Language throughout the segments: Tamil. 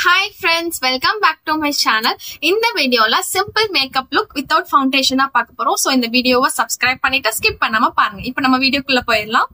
hi friends welcome back to my channel இந்த வீடியோல simple makeup look without foundation தான் பார்க்க போறோம் ஸோ இந்த வீடியோவை சப்ஸ்கிரைப் பண்ணிட்டு ஸ்கிப் பண்ணாம பாருங்க இப்போ நம்ம வீடியோக்குள்ள போயிடலாம்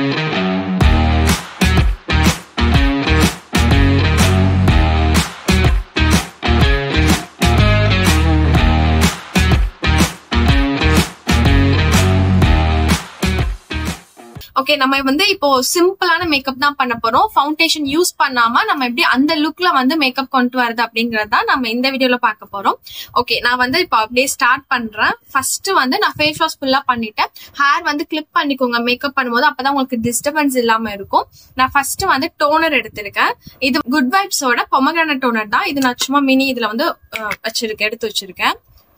ஓகே நம்ம வந்து இப்போ சிம்பிளான மேக்கப் தான் பண்ண போறோம் ஃபவுண்டேஷன் யூஸ் பண்ணாம நம்ம எப்படி அந்த லுக்ல வந்து மேக்கப் கொண்டு வரது அப்படிங்கறது தான் நம்ம இந்த வீடியோல பார்க்க போறோம் ஓகே நான் வந்து இப்போ அப்படியே ஸ்டார்ட் பண்றேன் ஃபர்ஸ்ட் வந்து நான் ஃபேஸ் வாஷ் ஃபுல்லா பண்ணிட்டேன் ஹேர் வந்து கிளிப் பண்ணிக்கோங்க மேக்கப் பண்ணும்போது அப்பதான் உங்களுக்கு டிஸ்டர்பன்ஸ் இல்லாம இருக்கும் நான் ஃபர்ஸ்ட் வந்து டோனர் எடுத்திருக்கேன் இது குட் வைப்ஸோட பொமகிரான டோனர் தான் இது நான் சும்மா மினி இதுல வந்து அஹ், வச்சிருக்கேன் எடுத்து வச்சிருக்கேன்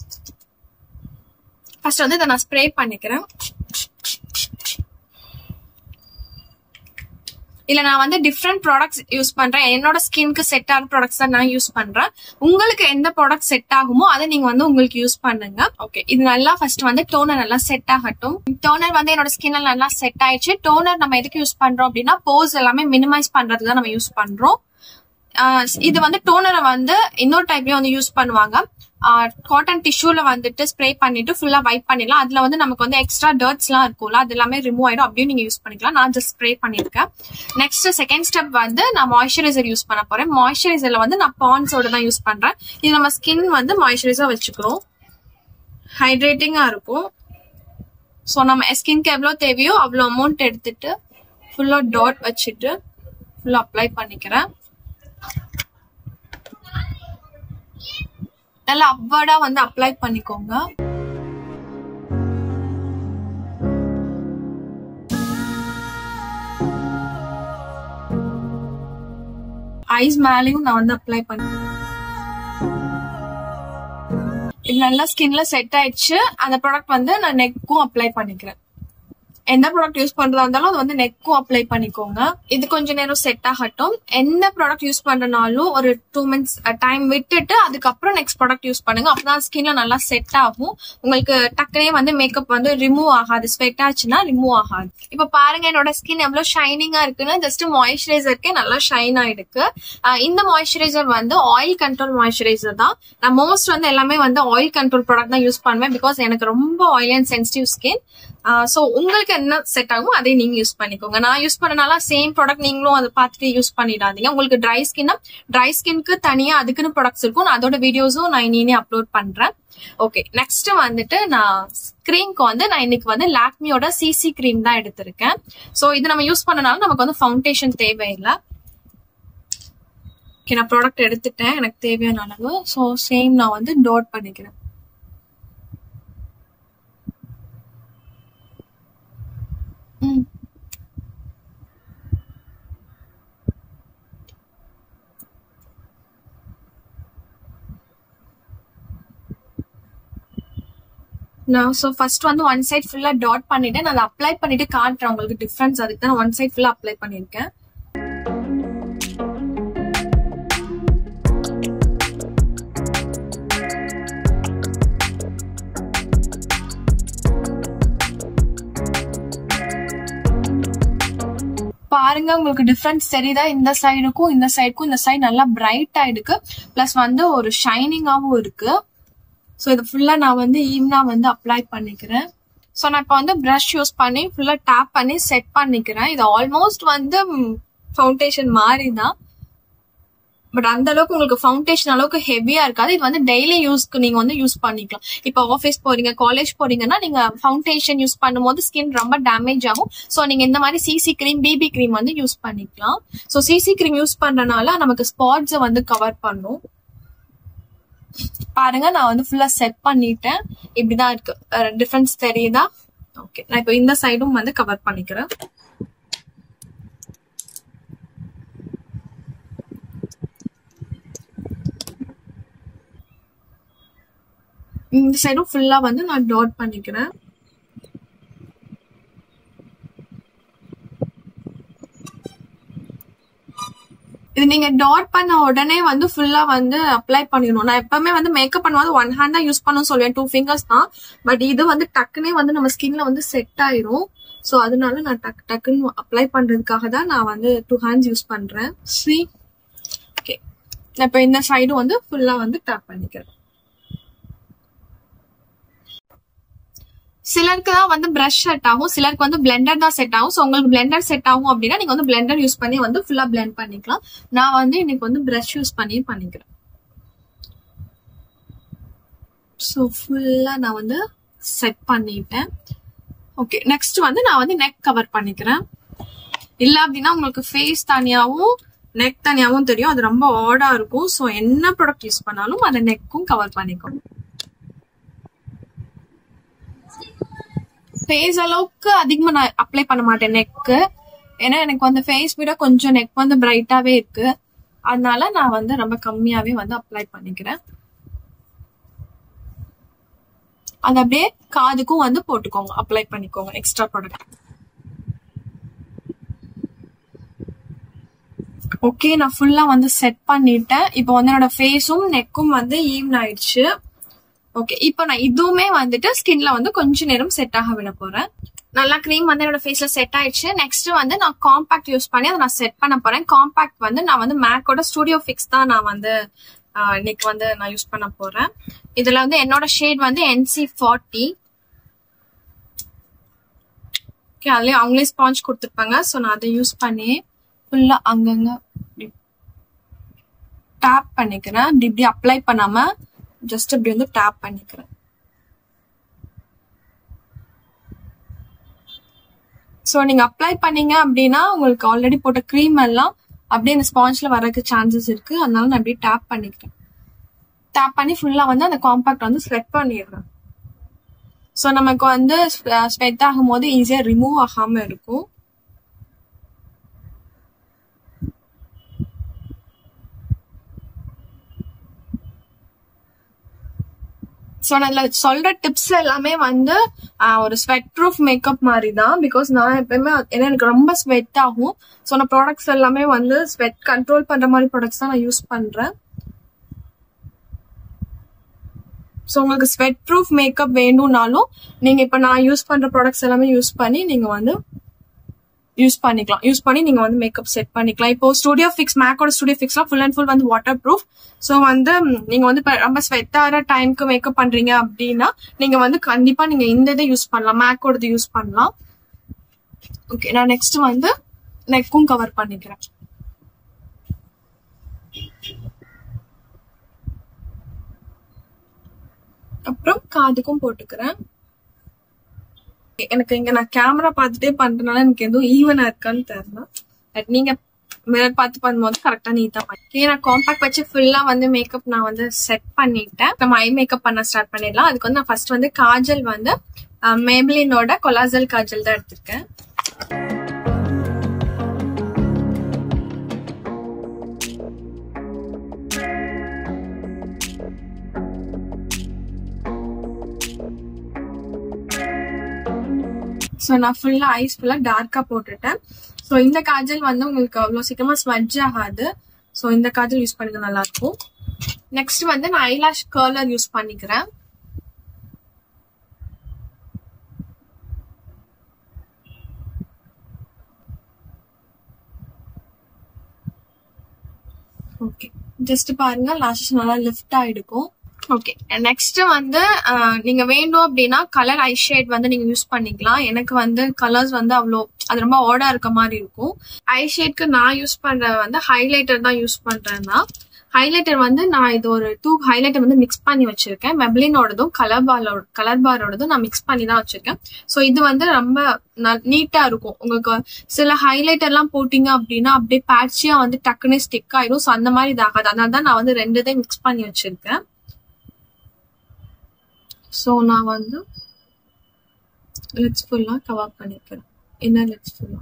ஃபர்ஸ்ட் வந்து இதை நான் ஸ்ப்ரே பண்ணிக்கிறேன் இல்ல நான் வந்து டிஃப்ரெண்ட் ப்ராடக்ட்ஸ் யூஸ் பண்றேன் என்னோட ஸ்கின்க்கு செட் ஆன ப்ராடக்ட்ஸ் தான் நான் யூஸ் பண்றேன் உங்களுக்கு எந்த ப்ராடக்ட் செட் ஆகுமோ அதை நீங்க வந்து உங்களுக்கு யூஸ் பண்ணுங்க ஓகே இது நல்லா ஃபர்ஸ்ட் வந்து டோனர் நல்லா செட் ஆகட்டும் டோனர் வந்து என்னோட ஸ்கின்ல நல்லா செட் ஆயிடுச்சு டோனர் நம்ம எதுக்கு யூஸ் பண்றோம் அப்படின்னா போஸ் எல்லாமே மினிமைஸ் பண்றதுக்கு தான் நம்ம யூஸ் பண்றோம் ஆஹ் இது வந்து டோனரை வந்து இன்னொரு டைப்லயும் வந்து யூஸ் பண்ணுவாங்க காட்டன் டிஷ்யூல வந்துட்டு ஸ்ப்ரே பண்ணிட்டு ஃபுல்லா வைப் பண்ணிடலாம் அதுல வந்து நமக்கு வந்து எக்ஸ்ட்ரா டர்ட்ஸ் எல்லாம் இருக்கும்ல அது எல்லாமே ரிமூவ் ஆயிடும் அப்படியும் நீங்க யூஸ் பண்ணிக்கலாம் நான் ஜஸ்ட் ஸ்ப்ரே பண்ணிருக்கேன் நெக்ஸ்ட் செகண்ட் ஸ்டெப் வந்து நான் மாய்ஸ்சரைசர் யூஸ் பண்ண போறேன் மாய்ஸ்சரைசர்ல வந்து நான் பான்ஸோட தான் யூஸ் பண்றேன் இது நம்ம ஸ்கின் வந்து மாய்ஸ்சரைசா வச்சுக்கிறோம் ஹைட்ரேட்டிங்கா இருக்கும் ஸோ நம்ம ஸ்கின்க்கு எவ்வளோ தேவையோ அவ்வளோ அமௌண்ட் எடுத்துட்டு ஃபுல்லா டாட் வச்சுட்டு ஃபுல்லா அப்ளை பண்ணிக்கிறேன் நல்லா அப்வர்டா வந்து அப்ளை பண்ணிக்கோங்க ஐஸ் மேலேயும் நான் வந்து அப்ளை பண்ண இது நல்லா ஸ்கின்ல செட் ஆயிடுச்சு அந்த ப்ராடக்ட் வந்து நான் நெக்கும் அப்ளை பண்ணிக்கிறேன் எந்த ப்ராடக்ட் யூஸ் பண்றதா இருந்தாலும் அது வந்து நெக்கும் அப்ளை பண்ணிக்கோங்க இது கொஞ்ச நேரம் செட் ஆகட்டும் எந்த ப்ராடக்ட் யூஸ் பண்றனாலும் ஒரு டூ மினிட்ஸ் டைம் விட்டுட்டு அதுக்கப்புறம் நெக்ஸ்ட் ப்ராடக்ட் யூஸ் பண்ணுங்க அப்பதான் ஸ்கின்ல நல்லா செட் ஆகும் உங்களுக்கு டக்குனே வந்து மேக்கப் வந்து ரிமூவ் ஆகாது ஸ்வெட் ஆச்சுன்னா ரிமூவ் ஆகாது இப்ப பாருங்க என்னோட ஸ்கின் எவ்வளவு ஷைனிங்கா இருக்குன்னு ஜஸ்ட் மாய்ஸ்சரைசருக்கே நல்லா ஷைன் ஆயிடுக்கு ஆஹ் இந்த மாய்ஸ்சரைசர் வந்து ஆயில் கண்ட்ரோல் மாய்ஸ்சரைசர் தான் நான் மோஸ்ட் வந்து எல்லாமே வந்து ஆயில் கண்ட்ரோல் ப்ராடக்ட் தான் யூஸ் பண்ணுவேன் பிகாஸ் எனக்கு ரொம்ப oil and sensitive skin so உங்களுக்கு என்ன செட் ஆகும் அதை நீங்க யூஸ் பண்ணிக்கோங்க நான் யூஸ் பண்ணனால சேம் ப்ராடக்ட் நீங்களும் அதை பார்த்துட்டு யூஸ் பண்ணிடாதீங்க உங்களுக்கு ட்ரை ஸ்கின்னா ட்ரை ஸ்கின்க்கு தனியா அதுக்குன்னு ப்ராடக்ட்ஸ் இருக்கும் நான் அதோட வீடியோஸும் நான் இனி அப்லோட் பண்றேன் ஓகே நெக்ஸ்ட் வந்துட்டு நான் ஸ்கிரீன்க்கு வந்து நான் இன்னைக்கு வந்து லாக்மியோட சிசி கிரீம் தான் எடுத்திருக்கேன் ஸோ இது நம்ம யூஸ் பண்ணனால நமக்கு வந்து ஃபவுண்டேஷன் தேவையில்லை ஓகே நான் ப்ராடக்ட் எடுத்துட்டேன் எனக்கு தேவையான அளவு ஸோ சேம் நான் வந்து டோட் பண்ணிக்கிறேன் ம் நான் ஸோ ஃபர்ஸ்ட் வந்து ஒன் சைட் ஃபுல்லா டாட் பண்ணிட்டு நான் அதை அப்ளை பண்ணிட்டு காட்டுறேன் உங்களுக்கு டிஃப்ரென்ஸ் அதுக்கு தான் ஒன் சைட் ஃபுல்லா அப்ளை பண்ணியிருக்கேன் பாருங்க உங்களுக்கு டிஃபரன்ஸ் தெரியுதா இந்த சைடுக்கும் இந்த சைடுக்கும் இந்த சைடு நல்லா பிரைட் ஆயிடுக்கு பிளஸ் வந்து ஒரு ஷைனிங்காவும் இருக்கு ஸோ இது ஃபுல்லா நான் வந்து ஈவனா வந்து அப்ளை பண்ணிக்கிறேன் ஸோ நான் இப்போ வந்து ப்ரஷ் யூஸ் பண்ணி ஃபுல்லா டேப் பண்ணி செட் பண்ணிக்கிறேன் இது ஆல்மோஸ்ட் வந்து ஃபவுண்டேஷன் மாதிரி தான் பட் அந்த அளவுக்கு உங்களுக்கு ஃபவுண்டேஷன் அளவுக்கு ஹெவியா இருக்காது இது வந்து டெய்லி யூஸ்க்கு நீங்க வந்து யூஸ் பண்ணிக்கலாம் இப்போ ஆஃபீஸ் போறீங்க காலேஜ் போறீங்கன்னா நீங்க ஃபவுண்டேஷன் யூஸ் பண்ணும்போது ஸ்கின் ரொம்ப டேமேஜ் ஆகும் ஸோ நீங்க இந்த மாதிரி சிசி கிரீம் பிபி கிரீம் வந்து யூஸ் பண்ணிக்கலாம் ஸோ சிசி கிரீம் யூஸ் பண்றதுனால நமக்கு ஸ்பாட்ஸை வந்து கவர் பண்ணும் பாருங்க நான் வந்து ஃபுல்லா செட் பண்ணிட்டேன் இப்படிதான் இருக்கு டிஃபரன்ஸ் தெரியுதா ஓகே நான் இப்போ இந்த சைடும் வந்து கவர் பண்ணிக்கிறேன் இந்த சைடும் ஃபுல்லா வந்து நான் டாட் பண்ணிக்கிறேன் இது நீங்க டாட் பண்ண உடனே வந்து ஃபுல்லா வந்து அப்ளை பண்ணிடணும் நான் எப்பவுமே வந்து மேக்கப் பண்ணும்போது ஒன் ஹேண்ட் தான் யூஸ் பண்ணணும் சொல்லுவேன் டூ ஃபிங்கர்ஸ் தான் பட் இது வந்து டக்குனே வந்து நம்ம ஸ்கின்ல வந்து செட் ஆயிரும் ஸோ அதனால நான் டக்கு டக்குன்னு அப்ளை பண்றதுக்காக தான் நான் வந்து டூ ஹேண்ட்ஸ் யூஸ் பண்றேன் சி ஓகே நான் இப்போ இந்த சைடும் வந்து ஃபுல்லா வந்து டேப் பண்ணிக்கிறேன் சிலருக்கு தான் வந்து பிரஷ் செட் ஆகும் சிலருக்கு வந்து பிளெண்டர் தான் செட் ஆகும் ஸோ உங்களுக்கு பிளெண்டர் செட் ஆகும் அப்படின்னா நீங்க வந்து பிளெண்டர் யூஸ் பண்ணி வந்து ஃபுல்லா பிளெண்ட் பண்ணிக்கலாம் நான் வந்து இன்னைக்கு வந்து பிரஷ் யூஸ் பண்ணி பண்ணிக்கிறேன் ஸோ ஃபுல்லா நான் வந்து செட் பண்ணிட்டேன் ஓகே நெக்ஸ்ட் வந்து நான் வந்து நெக் கவர் பண்ணிக்கிறேன் இல்ல அப்படின்னா உங்களுக்கு ஃபேஸ் தனியாவும் நெக் தனியாவும் தெரியும் அது ரொம்ப ஆடா இருக்கும் ஸோ என்ன ப்ராடக்ட் யூஸ் பண்ணாலும் அதை நெக்கும் கவர் பண்ணிக்கணும் ஃபேஸ் அளவுக்கு அதிகமா நான் அப்ளை பண்ண மாட்டேன் நெக்கு ஏன்னா எனக்கு வந்து ஃபேஸ் விட கொஞ்சம் நெக் வந்து பிரைட்டாவே இருக்கு அதனால நான் வந்து ரொம்ப கம்மியாவே வந்து அப்ளை பண்ணிக்கிறேன் அது அப்படியே காதுக்கும் வந்து போட்டுக்கோங்க அப்ளை பண்ணிக்கோங்க எக்ஸ்ட்ரா ப்ராடக்ட் ஓகே நான் ஃபுல்லா வந்து செட் பண்ணிட்டேன் இப்போ வந்து என்னோட ஃபேஸும் நெக்கும் வந்து ஈவன் ஆயிடுச்சு ஓகே இப்போ நான் இதுவுமே வந்துட்டு ஸ்கின்ல வந்து கொஞ்ச நேரம் செட் ஆக விட போறேன் நல்லா க்ரீம் வந்து என்னோட ஃபேஸ்ல செட் ஆயிடுச்சு நெக்ஸ்ட் வந்து நான் காம்பாக்ட் யூஸ் பண்ணி அதை நான் செட் பண்ண போறேன் காம்பாக்ட் வந்து நான் வந்து மேக்கோட ஸ்டூடியோ ஃபிக்ஸ் தான் நான் வந்து ஆஹ், இன்னைக்கு வந்து நான் யூஸ் பண்ண போறேன் இதுல வந்து என்னோட ஷேட் வந்து என்சி ஃபார்ட்டி ஓகே அதுலயே அவங்களே ஸ்பாஞ்ச் கொடுத்துருப்பாங்க ஸோ நான் அதை யூஸ் பண்ணி ஃபுல்லா அங்கங்க டேப் பண்ணிக்கிறேன் இப்படி இப்படி அப்ளை பண்ணாம ஜஸ்ட் இப்படி வந்து டேப் பண்ணிக்கிறேன் ஸோ நீங்க அப்ளை பண்ணீங்க அப்படின்னா உங்களுக்கு ஆல்ரெடி போட்ட க்ரீம் எல்லாம் அப்படியே இந்த ஸ்பாஞ்ச்ல வரக்கு சான்சஸ் இருக்கு அதனால நான் அப்படியே டேப் பண்ணிக்கிறேன் டேப் பண்ணி ஃபுல்லா வந்து அந்த காம்பாக்ட் வந்து ஸ்வெட் பண்ணிடுறேன் ஸோ நமக்கு வந்து ஸ்வெட் ஆகும்போது ஈஸியா ரிமூவ் ஆகாம இருக்கும் ஸோ நான் இதுல சொல்ற டிப்ஸ் எல்லாமே வந்து ஆஹ், ஒரு ஸ்வெட் ப்ரூஃப் மேக்கப் மாதிரி தான் பிகாஸ் நான் எப்பயுமே ஏன்னா எனக்கு ரொம்ப ஸ்வெட் ஆகும் ஸோ நான் ப்ராடக்ட்ஸ் எல்லாமே வந்து ஸ்வெட் கண்ட்ரோல் பண்ற மாதிரி ப்ராடக்ட்ஸ் தான் நான் யூஸ் பண்றேன் ஸோ உங்களுக்கு ஸ்வெட் ப்ரூஃப் மேக்கப் வேணும்னாலும் நீங்க இப்ப நான் யூஸ் பண்ற ப்ராடக்ட்ஸ் எல்லாமே யூஸ் பண்ணி நீங்க வந்து யூஸ் பண்ணிக்கலாம் யூஸ் பண்ணி நீங்க வந்து மேக்கப் செட் பண்ணிக்கலாம் இப்போ ஸ்டுடியோ ஃபிக்ஸ் மேக்கோட ஸ்டுடியோ ஃபிக்ஸ்லாம் ஃபுல் அண்ட் ஃபுல் வந்து வாட்டர் ப்ரூஃப் ஸோ வந்து ம், நீங்க வந்து இப்ப ரொம்ப ஸ்வெட் ஆகிற டைம்க்கு மேக்கப் பண்றீங்க அப்படின்னா நீங்க வந்து கண்டிப்பா நீங்க இந்த இதை யூஸ் பண்ணலாம் மேக்கோடது யூஸ் பண்ணலாம் ஓகே நான் நெக்ஸ்ட் வந்து நெக்கும் கவர் பண்ணிக்கிறேன் அப்புறம் காதுக்கும் போட்டுக்கிறேன் எனக்கு இங்க நான் கேமரா பார்த்துட்டே பண்றதுனால எனக்கு எதுவும் ஈவனா இருக்கான்னு தெரியல பட் நீங்க மிரர் பார்த்து பண்ணும்போது கரெக்டா நீட்டா பண்ணி நான் காம்பாக்ட் வச்சு ஃபுல்லா வந்து மேக்கப் நான் வந்து செட் பண்ணிட்டேன் நம்ம ஐ மேக்கப் பண்ண ஸ்டார்ட் பண்ணிடலாம் அதுக்கு வந்து நான் ஃபர்ஸ்ட் வந்து காஜல் வந்து மேபிளினோட கொலாசல் காஜல் தான் எடுத்திருக்கேன் ஸோ நான் ஃபுல்லா ஐஸ் ஃபுல்லா டார்க்கா போட்டுட்டேன் ஸோ இந்த காஜல் வந்து உங்களுக்கு அவ்வளோ சீக்கிரமா ஸ்வட்ஜ் ஆகாது ஸோ இந்த காஜல் யூஸ் பண்ணிக்க நல்லா இருக்கும் நெக்ஸ்ட் வந்து நான் ஐலாஷ் கர்லர் யூஸ் பண்ணிக்கிறேன் ஓகே ஜஸ்ட் பாருங்க லாஷஸ் நல்லா லிஃப்ட் ஆயிடுக்கும் ஓகே நெக்ஸ்ட் வந்து அஹ், நீங்க வேண்டும் அப்படின்னா கலர் ஐ ஷேட் வந்து நீங்க யூஸ் பண்ணிக்கலாம் எனக்கு வந்து கலர்ஸ் வந்து அவ்வளோ அது ரொம்ப ஓடா இருக்க மாதிரி இருக்கும் ஐ ஷேட்க்கு நான் யூஸ் பண்ற வந்து ஹைலைட்டர் தான் யூஸ் பண்றேன்னா ஹைலைட்டர் வந்து நான் இது ஒரு டூ ஹைலைட்டர் வந்து மிக்ஸ் பண்ணி வச்சிருக்கேன் மெப்ளினோடதும் கலர் பாலோட கலர் பாரோடதும் நான் மிக்ஸ் பண்ணி தான் வச்சிருக்கேன் ஸோ இது வந்து ரொம்ப நீட்டா இருக்கும் உங்களுக்கு சில ஹைலைட்டர் எல்லாம் போட்டீங்க அப்படின்னா அப்படியே பேட்சியா வந்து டக்குனே ஸ்டிக் ஆயிடும் ஸோ அந்த மாதிரி இதாகாது அதனால தான் நான் வந்து ரெண்டு இதையும் மிக்ஸ் பண்ணி வச்சிருக்கேன் ஸோ நான் வந்து லிப்ஸ் ஃபுல்லா கவர் பண்ணிக்கிறேன் என்ன லிப்ஸ் ஃபுல்லா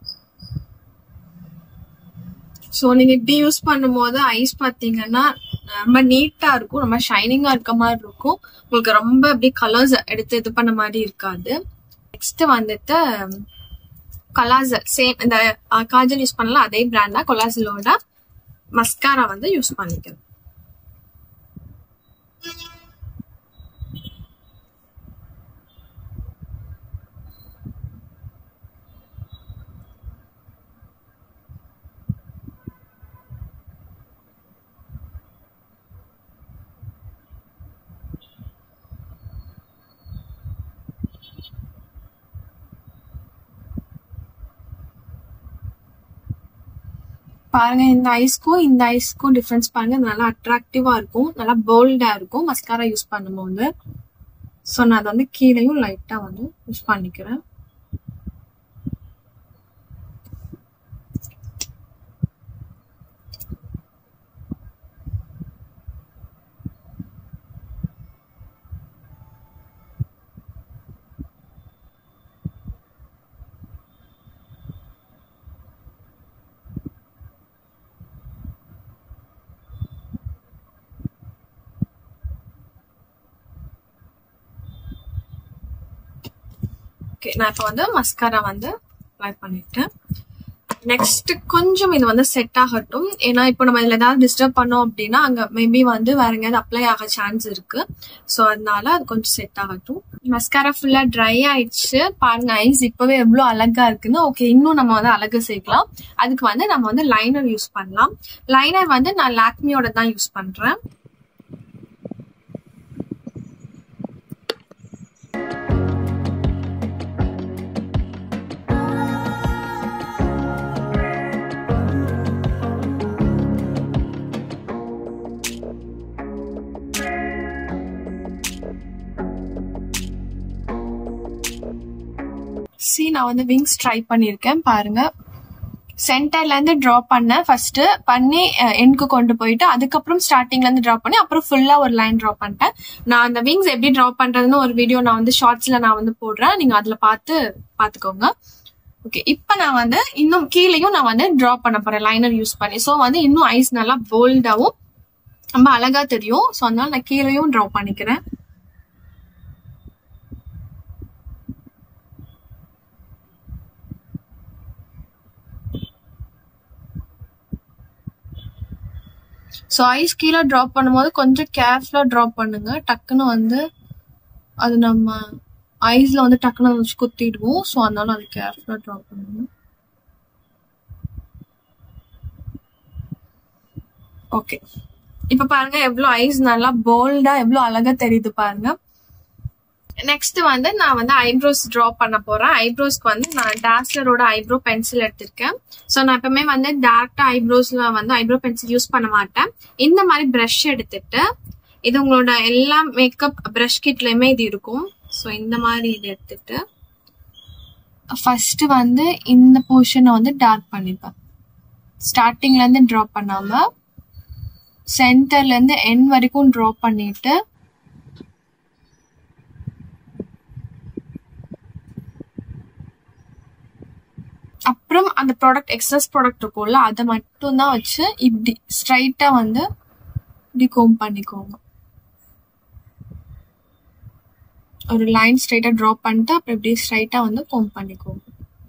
ஸோ நீங்க இப்படி யூஸ் பண்ணும்போது ஐஸ் பார்த்தீங்கன்னா ரொம்ப நீட்டா இருக்கும் ரொம்ப ஷைனிங்கா இருக்க மாதிரி இருக்கும் உங்களுக்கு ரொம்ப அப்படியே கலர்ஸ் எடுத்து இது பண்ண மாதிரி இருக்காது நெக்ஸ்ட் வந்துட்டு கலாசல் சேம் இந்த அஹ், காஜல் யூஸ் பண்ணலாம் அதே பிராண்ட் தான் கொலாசலோட மஸ்காரா வந்து யூஸ் பண்ணிக்கிறேன் பாருங்க இந்த ஐஸ்க்கும் இந்த ஐஸ்க்கும் டிஃபரன்ஸ் பாருங்க இது நல்லா அட்ராக்டிவா இருக்கும் நல்லா போல்டா இருக்கும் மஸ்காரா யூஸ் பண்ணும்போது ஸோ நான் அதை வந்து கீழேயும் லைட்டா வந்து யூஸ் பண்ணிக்கிறேன் ஓகே நான் இப்போ வந்து மஸ்காரா வந்து அப்ளை பண்ணிட்டேன் நெக்ஸ்ட் கொஞ்சம் இது வந்து செட் ஆகட்டும் ஏன்னா இப்போ நம்ம இதுல ஏதாவது டிஸ்டர்ப் பண்ணோம் அப்படின்னா அங்க மேபி வந்து வேற எங்கேயாவது அப்ளை ஆக சான்ஸ் இருக்கு ஸோ அதனால அது கொஞ்சம் செட் ஆகட்டும் மஸ்காரா ஃபுல்லா ட்ரை ஆயிடுச்சு பாருங்க ஐஸ் இப்பவே எவ்வளவு அழகா இருக்குன்னு ஓகே இன்னும் நம்ம வந்து அழகு சேர்க்கலாம் அதுக்கு வந்து நம்ம வந்து லைனர் யூஸ் பண்ணலாம் லைனர் வந்து நான் லாக்மியோட தான் யூஸ் பண்றேன் சி நான் வந்து விங்ஸ் ட்ரை பண்ணியிருக்கேன் பாருங்க சென்டர்ல இருந்து டிரா பண்ணேன் ஃபர்ஸ்ட் பண்ணி எண்ட்க்கு கொண்டு போயிட்டு அதுக்கப்புறம் ஸ்டார்டிங்ல இருந்து டிரா பண்ணி அப்புறம் ஃபுல்லா ஒரு லைன் டிரா பண்ணிட்டேன் நான் அந்த விங்ஸ் எப்படி டிரா பண்றதுன்னு ஒரு வீடியோ நான் வந்து ஷார்ட்ஸ்ல நான் வந்து போடுறேன் நீங்க அதுல பார்த்து பாத்துக்கோங்க ஓகே இப்போ நான் வந்து இன்னும் கீழேயும் நான் வந்து டிரா பண்ண போறேன் லைனர் யூஸ் பண்ணி ஸோ வந்து இன்னும் ஐஸ் நல்லா போல்டாவும் ரொம்ப அழகா தெரியும் ஸோ அதனால நான் கீழேயும் டிரா பண்ணிக்கிறேன் ஸோ ஐஸ் கீழே ட்ராப் பண்ணும்போது கொஞ்சம் கேர்ஃபுல்லாக ட்ராப் பண்ணுங்க டக்குன்னு வந்து அது நம்ம ஐஸ்ல வந்து டக்குன்னு வச்சு குத்திடுவோம் ஸோ அதனால அது கேர்ஃபுல்லாக ட்ராப் பண்ணுங்க ஓகே இப்போ பாருங்க எவ்வளோ ஐஸ் நல்லா போல்டா எவ்வளோ அழகா தெரியுது பாருங்க நெக்ஸ்ட் வந்து நான் வந்து ஐப்ரோஸ் ட்ரா பண்ண போறேன் ஐப்ரோஸ்க்கு வந்து நான் டாஸ்லரோட ஐப்ரோ பென்சில் எடுத்திருக்கேன் ஸோ நான் எப்பவுமே வந்து டேரக்டா ஐப்ரோஸ்ல வந்து ஐப்ரோ பென்சில் யூஸ் பண்ண மாட்டேன் இந்த மாதிரி ப்ரஷ் எடுத்துட்டு இது உங்களோட எல்லா மேக்கப் ப்ரஷ் கிட்லயுமே இது இருக்கும் ஸோ இந்த மாதிரி இது எடுத்துட்டு ஃபர்ஸ்ட் வந்து இந்த போர்ஷனை வந்து டார்க் பண்ணிப்பேன் ஸ்டார்டிங்ல இருந்து ட்ரா பண்ணாம சென்டர்ல இருந்து என் வரைக்கும் ட்ரா பண்ணிட்டு அப்புறம் அந்த ப்ராடக்ட் எக்ஸஸ் ப்ராடக்ட் இருக்கும்ல அதை மட்டும் தான் வச்சு இப்படி ஸ்ட்ரைட்டா வந்து இப்படி கோம் பண்ணிக்கோங்க ஒரு லைன் ஸ்ட்ரைட்டா ட்ரா பண்ணிட்டு அப்புறம் இப்படி ஸ்ட்ரைட்டா வந்து கோம் பண்ணிக்கோங்க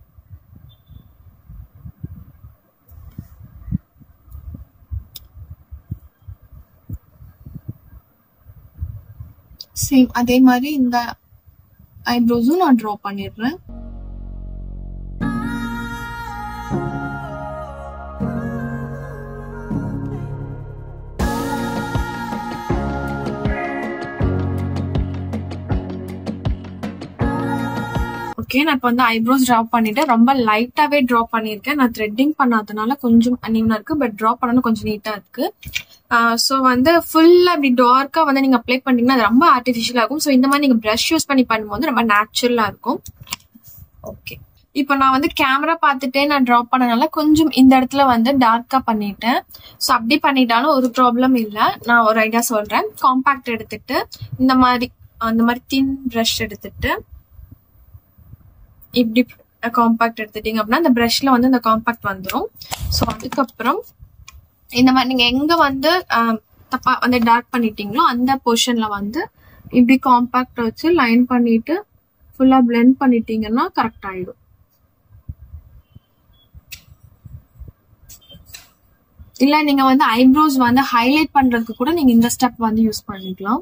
சேம் அதே மாதிரி இந்த ஐப்ரோஸும் நான் ட்ரா பண்ணிடுறேன் ஓகே நான் இப்போ வந்து ஐப்ரோஸ் ட்ரா பண்ணிட்டேன் ரொம்ப லைட்டாவே ட்ரா பண்ணியிருக்கேன் நான் த்ரெட்டிங் பண்ணாதனால கொஞ்சம் அன்னிவனா இருக்கு பட் ட்ரா பண்ணணும் கொஞ்சம் நீட்டா இருக்கு ஸோ வந்து ஃபுல்லா இப்படி டார்க்கா வந்து நீங்க அப்ளை பண்ணீங்கன்னா அது ரொம்ப ஆர்டிஃபிஷியலா இருக்கும் ஸோ இந்த மாதிரி நீங்க ப்ரஷ் யூஸ் பண்ணி பண்ணும்போது ரொம்ப நேச்சுரலா இருக்கும் ஓகே இப்போ நான் வந்து கேமரா பார்த்துட்டே நான் ட்ரா பண்ணனால கொஞ்சம் இந்த இடத்துல வந்து டார்க்கா பண்ணிட்டேன் ஸோ அப்படி பண்ணிட்டாலும் ஒரு ப்ராப்ளம் இல்லை நான் ஒரு ஐடியா சொல்றேன் காம்பாக்ட் எடுத்துட்டு இந்த மாதிரி அந்த மாதிரி தின் ப்ரஷ் எடுத்துட்டு இப்படி காம்பாக்ட் எடுத்துட்டீங்க அப்படின்னா அந்த ப்ரஷ்ல வந்து இந்த காம்பாக்ட் வந்துடும் ஸோ அதுக்கப்புறம் இந்த மாதிரி நீங்க எங்க வந்து தப்பா வந்து டார்க் பண்ணிட்டீங்களோ அந்த பொசிஷன்ல வந்து இப்படி காம்பாக்ட் வச்சு லைன் பண்ணிட்டு ஃபுல்லா பிளெண்ட் பண்ணிட்டீங்கன்னா கரெக்ட் ஆயிடும் இல்ல நீங்க வந்து ஐப்ரோஸ் வந்து ஹைலைட் பண்றதுக்கு கூட நீங்க இந்த ஸ்டெப் வந்து யூஸ் பண்ணிக்கலாம்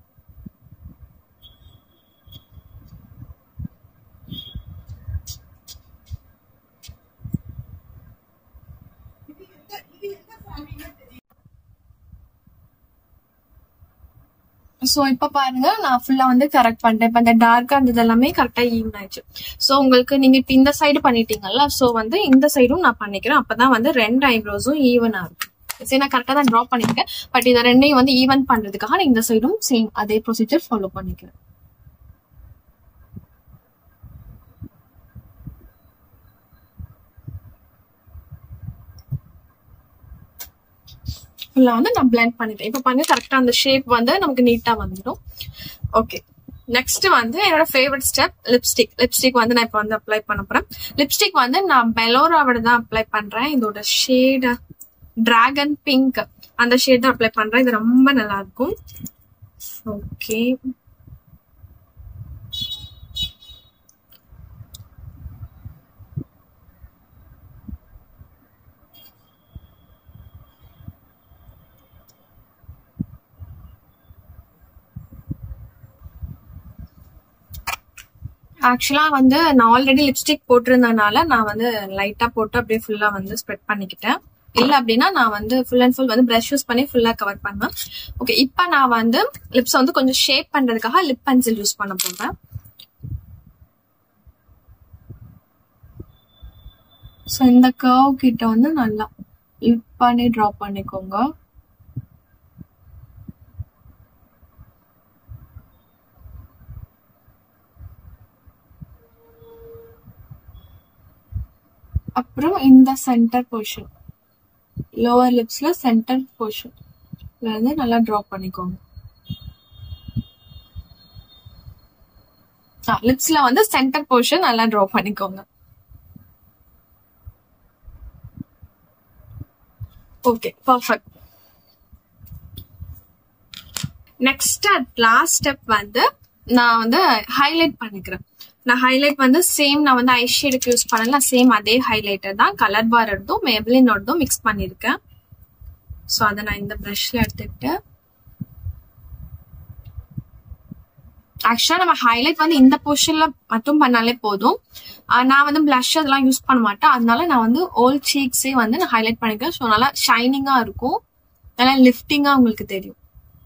ஸோ இப்போ பாருங்க நான் ஃபுல்லா வந்து கரெக்ட் பண்ணிட்டேன் இப்போ இந்த டார்க்கா இருந்தது எல்லாமே கரெக்டா ஈவன் ஆயிடுச்சு ஸோ உங்களுக்கு நீங்க இப்போ இந்த சைடு பண்ணிட்டீங்கல்ல ஸோ வந்து இந்த சைடும் நான் பண்ணிக்கிறேன் அப்பதான் வந்து ரெண்டு ஐப்ரோஸும் ஈவனா இருக்கு சரி நான் கரெக்டாக தான் ட்ரா பண்ணிருக்கேன் பட் இதை ரெண்டையும் வந்து ஈவன் பண்றதுக்காக நான் இந்த சைடும் சேம் அதே ப்ரொசீஜர் ஃபாலோ பண்ணிக்கிறேன் ஃபுல்லா வந்து நான் பிளெண்ட் பண்ணிட்டேன் இப்போ பாருங்க கரெக்டா அந்த ஷேப் வந்து நமக்கு நீட்டா வந்துடும் ஓகே நெக்ஸ்ட் வந்து என்னோட ஃபேவரட் ஸ்டெப் லிப்ஸ்டிக் லிப்ஸ்டிக் வந்து நான் இப்போ வந்து அப்ளை பண்ண போறேன் லிப்ஸ்டிக் வந்து நான் பெலோராவோட தான் அப்ளை பண்றேன் இதோட ஷேடு டிராகன் பிங்க் அந்த ஷேட் தான் அப்ளை பண்றேன் இது ரொம்ப நல்லா இருக்கும் ஓகே ஆக்சுவலா வந்து நான் ஆல்ரெடி லிப்ஸ்டிக் போட்டிருந்தனால நான் வந்து லைட்டா போட்டு அப்படியே ஃபுல்லா வந்து ஸ்ப்ரெட் பண்ணிக்கிட்டேன் இல்ல அப்படின்னா நான் வந்து ஃபுல் அண்ட் ஃபுல் வந்து பிரஷ் யூஸ் பண்ணி ஃபுல்லா கவர் பண்ணுவேன் ஓகே இப்போ நான் வந்து லிப்ஸ் வந்து கொஞ்சம் ஷேப் பண்றதுக்காக லிப் பென்சில் யூஸ் பண்ண போறேன் ஸோ இந்த கர்வ் கிட்ட வந்து நல்லா லிப் பண்ணி ட்ரா பண்ணிக்கோங்க அப்புறம் இந்த சென்டர் போர்ஷன் லோவர் லிப்ஸ்ல சென்டர் போர்ஷன் வந்து நல்லா ட்ரா பண்ணிக்கோங்க லிப்ஸ்ல வந்து சென்டர் போர்ஷன் நல்லா ட்ரா பண்ணிக்கோங்க okay perfect next last step வந்து நான் வந்து ஹைலைட் பண்ணிக்கிறேன் நான் ஹைலைட் வந்து சேம் நான் வந்து ஐ ஷேடுக்கு யூஸ் பண்ணல சேம் அதே ஹைலைட்டர் தான் கலர் பார் எடுத்தும் மேபிளினோடதும் மிக்ஸ் பண்ணியிருக்கேன் ஸோ அதை நான் இந்த ப்ரஷ்ல எடுத்துக்கிட்டு ஆக்சுவலா நம்ம ஹைலைட் வந்து இந்த பொசிஷன்ல மட்டும் பண்ணாலே போதும் நான் வந்து பிளஷ் அதெல்லாம் யூஸ் பண்ண மாட்டேன் அதனால நான் வந்து ஓல் சீக்ஸே வந்து நான் ஹைலைட் பண்ணிக்கிறேன் ஸோ நல்லா ஷைனிங்கா இருக்கும் நல்லா லிஃப்டிங்கா உங்களுக்கு தெரியும்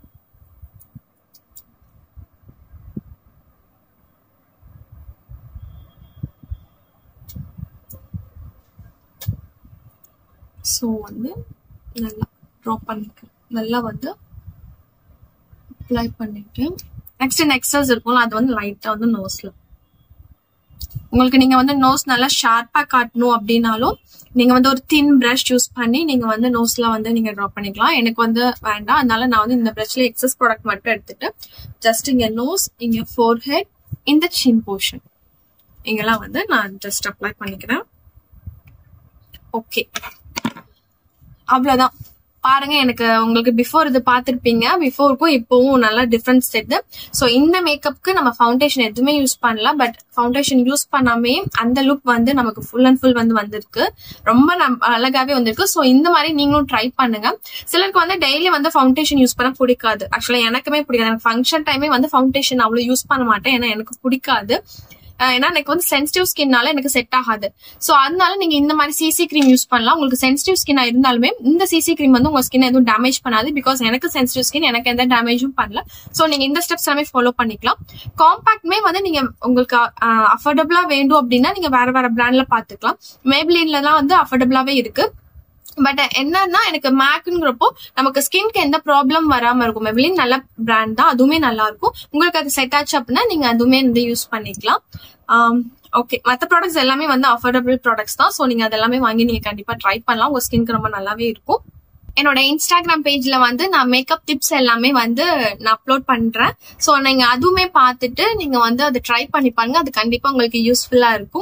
ஸோ வந்து நல்லா ட்ரா பண்ணிக்கிறேன் நல்லா வந்து அப்ளை பண்ணிட்டு நெக்ஸ்ட் நெக்ஸஸ் இருக்கும்ல அது வந்து லைட்டா வந்து நோஸ்ல உங்களுக்கு நீங்க வந்து நோஸ் நல்லா ஷார்ப்பா காட்டணும் அப்படின்னாலும் நீங்க வந்து ஒரு தின் பிரஷ் யூஸ் பண்ணி நீங்க வந்து நோஸ்ல வந்து நீங்க ட்ரா பண்ணிக்கலாம் எனக்கு வந்து வேண்டாம் அதனால நான் வந்து இந்த பிரஷ்ல எக்ஸஸ் ப்ராடக்ட் மட்டும் எடுத்துட்டு ஜஸ்ட் இங்க நோஸ் இங்க ஃபோர் ஹெட் இந்த சின் போர்ஷன் இங்கெல்லாம் வந்து நான் ஜஸ்ட் அப்ளை பண்ணிக்கிறேன் ஓகே அவ்வளவுதான் பாருங்க எனக்கு உங்களுக்கு பிஃபோர் இது பார்த்துருப்பீங்க பிஃபோருக்கும் இப்போவும் நல்லா டிஃப்ரென்ஸ் தெரியுது ஸோ இந்த மேக்கப்புக்கு நம்ம ஃபவுண்டேஷன் எதுவுமே யூஸ் பண்ணல பட் ஃபவுண்டேஷன் யூஸ் பண்ணாமே அந்த லுக் வந்து நமக்கு ஃபுல் அண்ட் ஃபுல் வந்து வந்திருக்கு ரொம்ப அழகாவே வந்திருக்கு ஸோ இந்த மாதிரி நீங்களும் ட்ரை பண்ணுங்க சிலருக்கு வந்து டெய்லி வந்து ஃபவுண்டேஷன் யூஸ் பண்ண பிடிக்காது ஆக்சுவலா எனக்குமே பிடிக்காது எனக்கு ஃபங்க்ஷன் டைமே வந்து ஃபவுண்டேஷன் அவ்வளோ யூஸ் பண்ண மாட்டேன் ஏன்னா எனக்கு பிடிக்காது ஏன்னா எனக்கு வந்து சென்சிட்டிவ் ஸ்கின்னால எனக்கு செட் ஆகாது ஸோ அதனால நீங்க இந்த மாதிரி சிசி கிரீம் யூஸ் பண்ணலாம் உங்களுக்கு சென்சிட்டிவ் ஸ்கின்னா இருந்தாலுமே இந்த சிசி கிரீம் வந்து உங்க ஸ்கின் எதுவும் டேமேஜ் பண்ணாது பிகாஸ் எனக்கு சென்சிட்டிவ் ஸ்கின் எனக்கு எந்த டேமேஜும் பண்ணல ஸோ நீங்க இந்த ஸ்டெப்ஸ் எல்லாமே ஃபாலோ பண்ணிக்கலாம் காம்பாக்ட்மே வந்து நீங்க உங்களுக்கு அஃபோர்டபுளா வேண்டும் அப்படின்னா நீங்க வேற வேற பிராண்ட்ல பாத்துக்கலாம் மேப்ளின்ல வந்து அஃபோர்டபுளாவே இருக்கு பட் என்னன்னா எனக்கு மேக்குங்கிறப்போ நமக்கு ஸ்கின்க்கு எந்த ப்ராப்ளம் வராம இருக்கும் மெபிலின் நல்ல பிராண்ட் தான் அதுவுமே நல்லா இருக்கும் உங்களுக்கு அது செட் ஆச்சு அப்படின்னா நீங்க அதுவுமே வந்து யூஸ் பண்ணிக்கலாம் ஓகே மற்ற ப்ராடக்ட்ஸ் எல்லாமே வந்து அஃபோர்டபுள் ப்ராடக்ட்ஸ் தான் ஸோ நீங்க அதெல்லாமே வாங்கி நீங்க கண்டிப்பா ட்ரை பண்ணலாம் உங்க ஸ்கின்க்கு ரொம்ப நல்லாவே இருக்கும் என்னோட இன்ஸ்டாகிராம் பேஜ்ல வந்து நான் மேக்கப் டிப்ஸ் எல்லாமே வந்து நான் அப்லோட் பண்றேன் ஸோ நீங்க அதுவுமே பார்த்துட்டு நீங்க வந்து அதை ட்ரை பண்ணி பாருங்க அது கண்டிப்பா உங்களுக்கு யூஸ்ஃபுல்லா இருக்கும்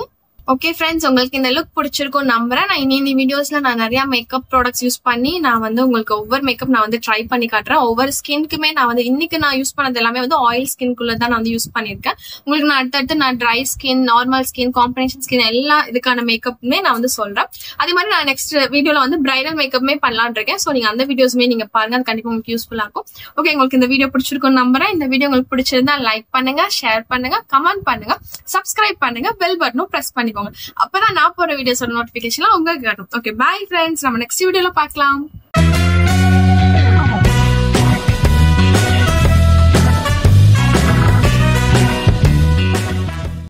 ஓகே ஃப்ரெண்ட்ஸ் உங்களுக்கு இந்த லுக் பிடிச்சிருக்கும் நம்புறேன் நான் இனி இந்த வீடியோஸ்ல நான் நிறைய மேக்கப் ப்ராடக்ட்ஸ் யூஸ் பண்ணி நான் வந்து உங்களுக்கு ஒவ்வொரு மேக்கப் நான் வந்து ட்ரை பண்ணி காட்டுறேன் ஒவ்வொரு ஸ்கின்க்குமே நான் வந்து இன்னைக்கு நான் யூஸ் பண்ணது எல்லாமே வந்து ஆயில் ஸ்கின்குள்ள தான் நான் வந்து யூஸ் பண்ணியிருக்கேன் உங்களுக்கு நான் அடுத்தடுத்து நான் dry skin normal skin combination skin எல்லா இதுக்கான மேக்கப்புமே நான் வந்து சொல்றேன் அதே மாதிரி நான் நெக்ஸ்ட் வீடியோல வந்து பிரைடல் மேக்கப்புமே பண்ணலான் இருக்கேன் ஸோ நீங்க அந்த வீடியோஸ்மே நீங்க பாருங்க அது கண்டிப்பா உங்களுக்கு யூஸ்ஃபுல்லா இருக்கும் ஓகே உங்களுக்கு இந்த வீடியோ பிடிச்சிருக்கும் நம்புறேன் இந்த வீடியோ உங்களுக்கு பிடிச்சிருந்தா லைக் பண்ணுங்க ஷேர் பண்ணுங்க கமெண்ட் பண்ணுங்க சப்ஸ்கிரைப் பண்ணுங்க பெல் பட்டனும் பிரஸ் பண்ணிக்கோங்க அப்பதான் நான் போற வீடியோஸோட நோட்டிபிகேஷன் உங்களுக்கு காட்டும் ஓகே பை ஃப்ரெண்ட்ஸ் நம்ம நெக்ஸ்ட் வீடியோல பார்க்கலாம்